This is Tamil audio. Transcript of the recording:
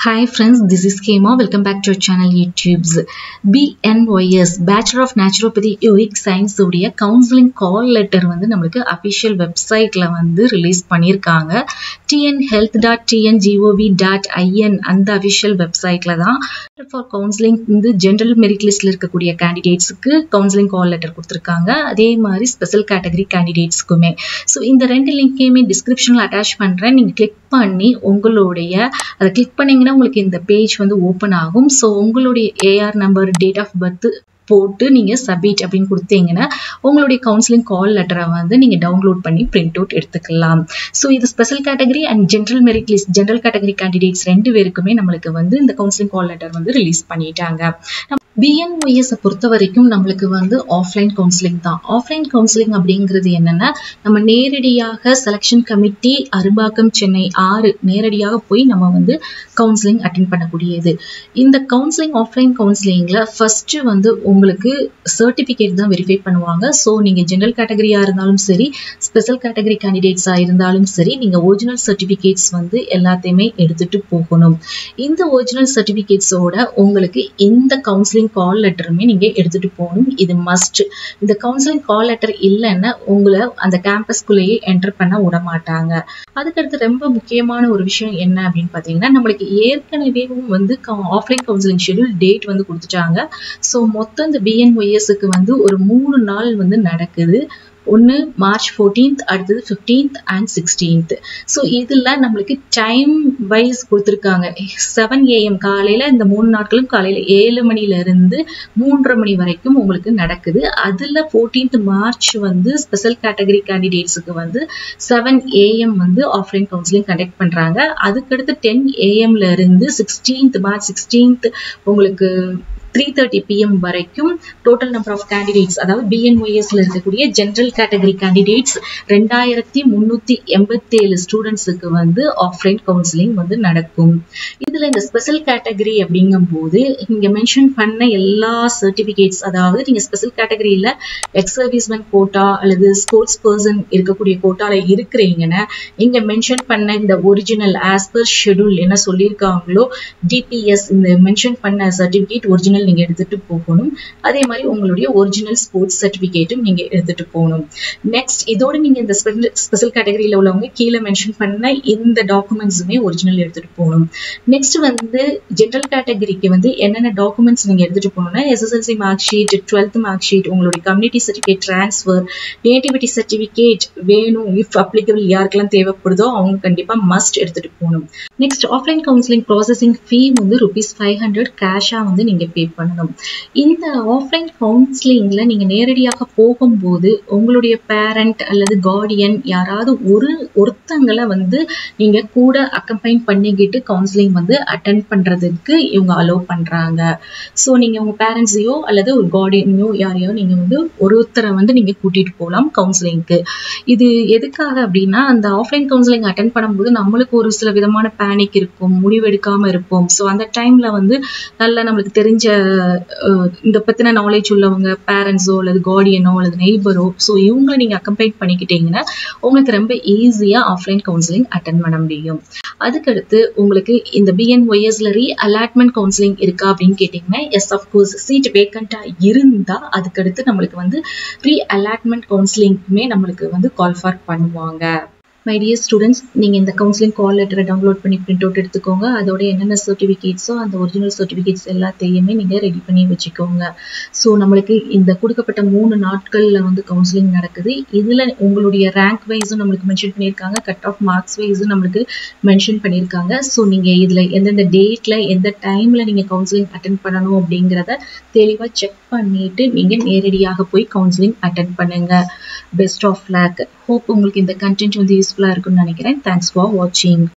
Hi friends, this is Kema. Welcome back to our channel YouTube's BNYS Bachelor of Naturopathy UX Science உடைய கவுன்சிலிங் கால் லெட்டர் வந்து நம்மளுக்கு அஃபிஷியல் வெப்சைட்ல வந்து ரிலீஸ் பண்ணியிருக்காங்க TN health dot TN GOV dot IN அந்த அஃபிஷியல் வெப்சைட்ல தான் ஃபார் கவுன்சிலிங் வந்து ஜென்ரல் மெரிட் லிஸ்ட்ல இருக்கக்கூடிய கேண்டிடேட்ஸுக்கு கவுன்சிலிங் கால் லெட்டர் கொடுத்துருக்காங்க அதே மாதிரி ஸ்பெஷல் கேட்டகரி கேண்டிடேட்ஸ்க்குமே ஸோ இந்த ரெண்டு லிங்கையுமே டிஸ்கிரிப்ஷனில் அட்டாச் பண்ணுறேன் நீங்கள் கிளிக் பண்ணி உங்களுடைய அதை கிளிக் பண்ணீங்கன்னா உங்களுக்கு இந்த பேஜ் வந்து ஓப்பன் ஆகும் ஸோ உங்களுடைய AR number date of birth போட்டு நீங்கள் சப்மிட் அப்படின்னு கொடுத்தீங்கன்னா உங்களுடைய கவுன்சிலிங் கால் லெட்டரை வந்து நீங்கள் டவுன்லோட் பண்ணி பிரிண்ட் அவுட் எடுத்துக்கலாம் ஸோ இது special category and general merit list general category candidates ரெண்டு பேருக்குமே நம்மளுக்கு வந்து இந்த கவுன்சிலிங் கால் லெட்டர் வந்து ரிலீஸ் பண்ணிட்டாங்க பிஎன்ஒய்எஸை பொறுத்த வரைக்கும் நம்மளுக்கு வந்து ஆஃப்லைன் கவுன்சிலிங் தான் ஆஃப்லைன் கவுன்சிலிங் அப்படிங்கிறது என்னன்னா நம்ம நேரடியாக செலெக்ஷன் கமிட்டி அரும்பாக்கம் சென்னை ஆறு நேரடியாக போய் நம்ம வந்து கவுன்சிலிங் அட்டன் பண்ணக்கூடியது இந்த கவுன்சிலிங் ஆஃப்லைன் கவுன்சிலிங்ல ஃபர்ஸ்ட் வந்து உங்களுக்கு சர்டிஃபிகேட் தான் வெரிஃபை பண்ணுவாங்க ஸோ நீங்க ஜென்ரல் கேட்டகரியா இருந்தாலும் சரி ஸ்பெஷல் கேட்டகரி கேண்டிடேட்ஸா இருந்தாலும் சரி நீங்க ஒரிஜினல் சர்டிஃபிகேட்ஸ் வந்து எல்லாத்தையுமே எடுத்துட்டு போகணும் இந்த ஒரிஜினல் சர்டிஃபிகேட்ஸோட உங்களுக்கு இந்த கவுன்சிலிங் கால் லெட்டருமே நீங்க எடுத்துட்டு போகணும் இது மஸ்ட் இந்த கவுன்சிலிங் கால் லெட்டர் இல்லைன்னா உங்களை அந்த கேம்பஸ்குள்ளேயே என்டர் பண்ண விட மாட்டாங்க அதுக்கடுத்து ரொம்ப முக்கியமான ஒரு விஷயம் என்ன அப்படின்னு பார்த்தீங்கன்னா நம்மளுக்கு ஏற்கனவே வந்து ஆஃப்லைன் கவுன்சிலிங் ஷெடியூல் டேட் வந்து கொடுத்துட்டாங்க ஸோ மொத்தம் இந்த பிஎன்ஒய்எஸ்க்கு வந்து ஒரு மூணு நாள் வந்து நடக்குது ஒன்று மார்ச் ஃபோர்டீன்த் அடுத்தது ஃபிஃப்டீன்த் அண்ட் சிக்ஸ்டீன்த் ஸோ இதில் நம்மளுக்கு டைம் வைஸ் கொடுத்துருக்காங்க செவன் ஏஎம் காலையில் இந்த மூணு நாட்களும் காலையில் ஏழு மணிலேருந்து மூன்றரை மணி வரைக்கும் உங்களுக்கு நடக்குது அதில் ஃபோர்டீன்த் மார்ச் வந்து ஸ்பெஷல் கேட்டகரி கேண்டிடேட்ஸுக்கு வந்து செவன் ஏஎம் வந்து ஆஃப்லைன் கவுன்சிலிங் கண்டக்ட் பண்ணுறாங்க அதுக்கடுத்து டென் ஏஎம்ல இருந்து சிக்ஸ்டீன்த் மார்ச் சிக்ஸ்டீன்த் உங்களுக்கு த்ரீ தேர்ட்டி பிஎம் வரைக்கும் டோட்டல் நம்பர் ஆஃப் கேண்டிடேட்ஸ் அதாவது பிஎன்ஒய்எஸ்ல இருக்கக்கூடிய ஜென்ரல் கேட்டகரி கேண்டிடேட்ஸ் ரெண்டாயிரத்தி முன்னூத்தி எண்பத்தி ஏழு ஸ்டூடெண்ட்ஸுக்கு வந்து ஆஃப்லைன் கவுன்சிலிங் வந்து நடக்கும் இதுல இந்த ஸ்பெஷல் கேட்டகரி அப்படிங்கும் போது இங்க மென்ஷன் பண்ண எல்லா சர்டிபிகேட்ஸ் அதாவது நீங்க ஸ்பெஷல் கேட்டகரியில எக்ஸ் சர்வீஸ்மேன் கோட்டா அல்லது ஸ்போர்ட்ஸ் பர்சன் இருக்கக்கூடிய கோட்டால இருக்கிறீங்கன்னா இங்க மென்ஷன் பண்ண இந்த ஒரிஜினல் ஆஸ் பர் ஷெடியூல் என்ன சொல்லியிருக்காங்களோ டிபிஎஸ் இந்த மென்ஷன் பண்ண சர்டிபிகேட் ஒரிஜினல் ஒரிஜினல் நீங்க எடுத்துட்டு போகணும் அதே மாதிரி உங்களுடைய ஒரிஜினல் ஸ்போர்ட்ஸ் சர்டிபிகேட்டும் நீங்க எடுத்துட்டு போகணும் நெக்ஸ்ட் இதோட நீங்க இந்த ஸ்பெஷல் கேட்டகரியில உள்ளவங்க கீழே மென்ஷன் பண்ண இந்த டாக்குமெண்ட்ஸுமே ஒரிஜினல் எடுத்துட்டு போகணும் நெக்ஸ்ட் வந்து ஜென்ரல் கேட்டகரிக்கு வந்து என்னென்ன டாக்குமெண்ட்ஸ் நீங்க எடுத்துட்டு போகணும்னா SSLC mark sheet twelfth mark sheet உங்களுடைய community certificate transfer nativity certificate வேணும் இஃப் அப்ளிகபிள் யாருக்கெல்லாம் தேவைப்படுதோ அவங்க கண்டிப்பா மஸ்ட் எடுத்துட்டு போகணும் next offline counselling processing fee வந்து ருபீஸ் ஃபைவ் ஹண்ட்ரட் கேஷா வந்து நீங்க பே பண்ணணும் இந்த ஆஃப்லைன் கவுன்சிலிங்ல நீங்க நேரடியாக போகும்போது உங்களுடைய பேரண்ட் அல்லது கார்டியன் யாராவது ஒரு ஒருத்தங்களை வந்து நீங்க கூட அக்கம்பைன் பண்ணிக்கிட்டு கவுன்சிலிங் வந்து அட்டன் பண்றதுக்கு இவங்க அலோவ் பண்றாங்க ஸோ நீங்க உங்க பேரண்ட்ஸையோ அல்லது ஒரு கார்டியனையோ யாரையோ நீங்க வந்து ஒருத்தரை வந்து நீங்க கூட்டிட்டு போகலாம் கவுன்சிலிங்க்கு இது எதுக்காக அப்படின்னா அந்த ஆஃப்லைன் கவுன்சிலிங் அட்டன் பண்ணும்போது நம்மளுக்கு ஒரு சில விதமான பேனிக் இருக்கும் முடிவெடுக்காம இருப்போம் ஸோ அந்த டைம்ல வந்து நல்ல நம்மளுக்கு தெரிஞ்ச இந்த பத்தின நாலேஜ் உள்ளவங்க பேரண்ட்ஸோ அல்லது கார்டியனோ அல்லது நெய்பரோ ஸோ இவங்களை நீங்க அக்கம்பைன் பண்ணிக்கிட்டீங்கன்னா உங்களுக்கு ரொம்ப ஈஸியா ஆஃப்லைன் கவுன்சிலிங் அட்டன் பண்ண முடியும் அதுக்கடுத்து உங்களுக்கு இந்த பிஎன்ஒய்எஸ்ல ரீ அலாட்மெண்ட் கவுன்சிலிங் இருக்கா அப்படின்னு கேட்டீங்கன்னா எஸ் அஃப்கோர்ஸ் சீட் வேக்கண்டா இருந்தா அதுக்கடுத்து நம்மளுக்கு வந்து ரீ அலாட்மெண்ட் கவுன்சிலிங்க்குமே நம்மளுக்கு வந்து கால் ஃபார் பண்ணுவாங்க மை டியர் ஸ்டூடெண்ட்ஸ் நீங்கள் இந்த கவுன்சிலிங் கால் லெட்டரை டவுன்லோட் பண்ணி பிரிண்ட் அவுட் எடுத்துக்கோங்க அதோட என்னென்ன சர்டிஃபிகேட்ஸோ அந்த ஒரிஜினல் சர்டிஃபிகேட்ஸ் எல்லாத்தையுமே நீங்கள் ரெடி பண்ணி வச்சுக்கோங்க ஸோ நம்மளுக்கு இந்த கொடுக்கப்பட்ட மூணு நாட்களில் வந்து கவுன்சிலிங் நடக்குது இதில் உங்களுடைய ரேங்க் வைஸும் நம்மளுக்கு மென்ஷன் பண்ணியிருக்காங்க கட் ஆஃப் மார்க்ஸ் வைஸும் நம்மளுக்கு மென்ஷன் பண்ணியிருக்காங்க ஸோ நீங்கள் இதில் எந்தெந்த டேட்டில் எந்த டைமில் நீங்கள் கவுன்சிலிங் அட்டன் பண்ணணும் அப்படிங்கிறத தெளிவாக செக் பண்ணிட்டு நீங்கள் நேரடியாக போய் கவுன்சிலிங் அட்டன் பண்ணுங்க பெஸ்ட் ஆஃப் லேக் ஹோப் உங்களுக்கு இந்த கண்டென்ட் வந்து யூஸ்ஃபுல்லாக இருக்கும்னு நினைக்கிறேன் தேங்க்ஸ் ஃபார் வாட்சிங்